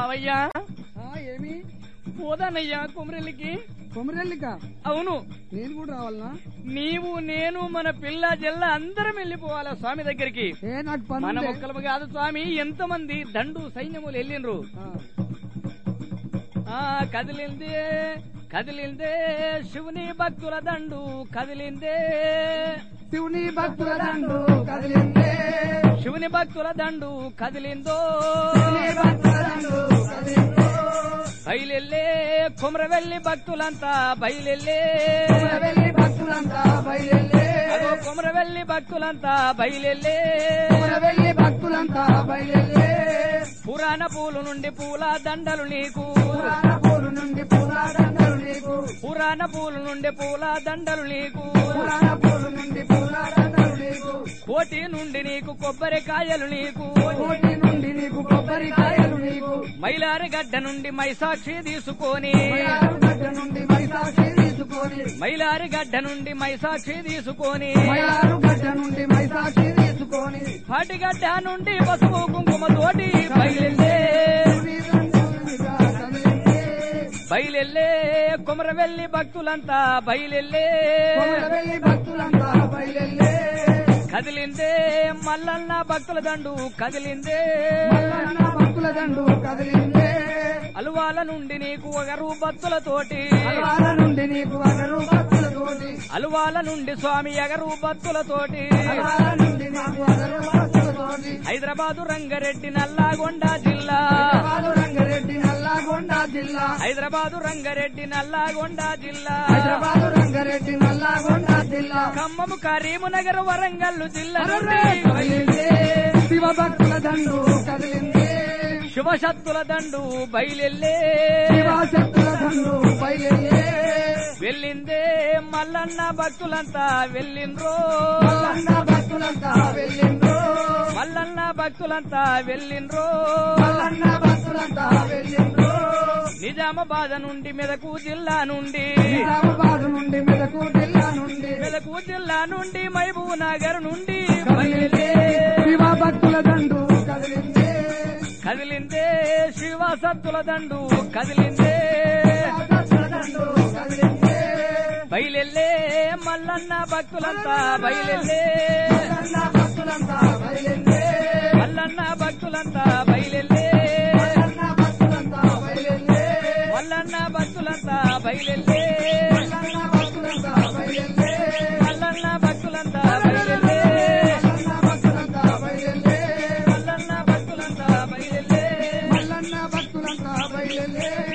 బావయ్యా ఆ, ఏమి పోదానయ్యా కుమరెల్లికి కొమరెల్లిక అవును నేను కూడా రావాలనా నీవు నేను మన పిల్ల జల్ల అందరం వెళ్ళిపోవాలా స్వామి దగ్గరికి ఏ నాకు పని మన ఉందే. ఒక్కలము కాదు స్వామి ఎంతమంది దండు సైన్యములు వెళ్ళిండ్రు ఆ, ఆ కదిలిందే కదిలిందే శివుని భక్తుల దండు కదిలిందే శివుని భక్తుల దండు కదిలిందే శివుని భక్తుల దండు కదిలిందో శివుని భక్తుల దండు కదిలిందో బయలెల్లే కుమరవెల్లి భక్తులంతా బయలెల్లే కొమరవెల్లి భక్తులంతా బయలెల్లే అగో కుమరవెల్లి భక్తులంతా బయలెల్లే కొమరవెల్లి భక్తులంతా బయలెల్లే పురాణ పూలు నుండి పూల దండలు నీకు పురాణ పూలు నుండి పూలాడండలు నీకు పురాణ పూలు నుండి పూల దండలు నీకు పురాణ పూలు నుండి పూలాడండలు నీకు కోటి నుండి నీకు కొబ్బరికాయలు నీకు కోటి నుండి నీకు కొబ్బరికాయలు నీకు మైలారి గడ్డ నుండి మైసాక్షి తీసుకొని మయారు గడ్డ నుండి మైసాక్షి తీసుకొని మైలారి గడ్డ నుండి మైసాక్షి తీసుకొని మయారు గడ్డ నుండి మైసాక్షి తీసుకొని పాటిగడ్డ నుండి పసుపు కుంకుమ తోటి బయలెల్లే శ్రీరంగునిగా కదిలిందే. బయలెల్లే కుమరవెల్లి భక్తులంతా బయలెల్లే కొమరవెల్లి భక్తులంతా బయలెల్లే కదిలిందే మల్లన్న భక్తుల దండు కదిలిందే మల్లన్న భక్తుల దండు కదిలిందే అలువాల నుండి నీకు ఒకరు భక్తులతోటి అలవాల నుండి నీకు అగరు భక్తులతోటి అలువాల నుండి స్వామి ఎగరు భక్తులతోటి అలవాల నుండి నీకు అగరు భక్తులతోటి హైదరాబాదు రంగారెడ్డి నల్లాగొండ జిల్లా హైదరాబాదు రంగారెడ్డి నల్లాగొండ జిల్లా హైదరాబాదు రంగారెడ్డి నల్లాగొండ జిల్లా హైదరాబాదు రంగారెడ్డి నల్లాగొండ జిల్లా ఖమ్మము కరీంనగర్ వరంగల్ జిల్లా నుండి కదిలిందే శివ భక్తుల దండు కదిలిందే శుభశక్తుల దండు బయలెల్లే శివశక్తుల దండు బయలెల్లే వెళ్ళిందే మల్లన్న భక్తులంతా వెళ్ళిండ్రో మల్లన్న భక్తులంతా వెళ్ళిండ్రు మల్లన్న భక్తులంతా వెళ్ళిండ్రో మల్లన్న భక్తులంతా వెళ్ళిండ్రు నిజామాబాద్ నుండి మెదకు జిల్లా నుండి నిజామాబాద్ నుండి మెదకు జిల్లా నుండి మెదకు జిల్లా నుండి మహబూబ్ నగర్ నుండి కదిలిందే శివ భక్తుల దండు కదిలిందే కదిలిందే శివ సత్తుల దండు కదిలిందే భక్తుల దండు కదిలిందే బయలెల్లే మల్లన్న భక్తులంతా బయలెల్లే మల్లన్న భక్తులంతా బయలెల్లే మల్లన్న భక్తులంతా బయలెల్లే మల్లన్న భక్తులంతా బయలెల్లే మల్లన్న భక్తులంతా బయలెల్లే మల్లన్న భక్తులంతా బయలెల్లే మల్లన్న భక్తులంతా బయలెల్లే మల్లన్న భక్తులంతా బయలెల్లే మల్లన్న భక్తులంతా బయలెల్లే మల్లన్న భక్తులంతా బయలెల్లే